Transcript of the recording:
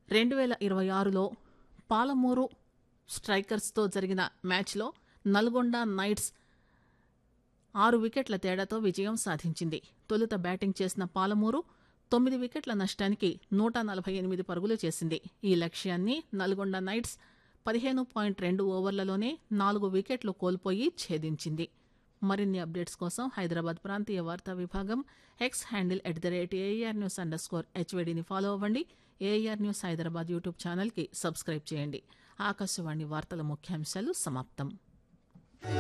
రెండు వేల ఇరవై ఆరులో పాలమూరు స్ట్రైకర్స్తో జరిగిన మ్యాచ్లో నల్గొండ నైట్స్ ఆరు వికెట్ల తేడాతో విజయం సాధించింది తొలుత బ్యాటింగ్ చేసిన పాలమూరు తొమ్మిది వికెట్ల నష్టానికి నూట నలభై ఎనిమిది పరుగులు చేసింది ఈ లక్ష్యాన్ని నల్గొండ నైట్స్ పదిహేను పాయింట్ రెండు ఓవర్లలోనే నాలుగు వికెట్లు కోల్పోయి ఛేదించింది మరిన్ని అప్డేట్స్ కోసం హైదరాబాద్ ప్రాంతీయ వార్తా విభాగం X handle at the rate AR news underscore స్కోర్ హెచ్వైడిని ఫాలో అవ్వండి ఏఆర్ న్యూస్ హైదరాబాద్ యూట్యూబ్ ఛానల్కి సబ్స్క్రైబ్ చేయండి ఆకాశవాణి వార్తల ముఖ్యాంశాలు సమాప్తం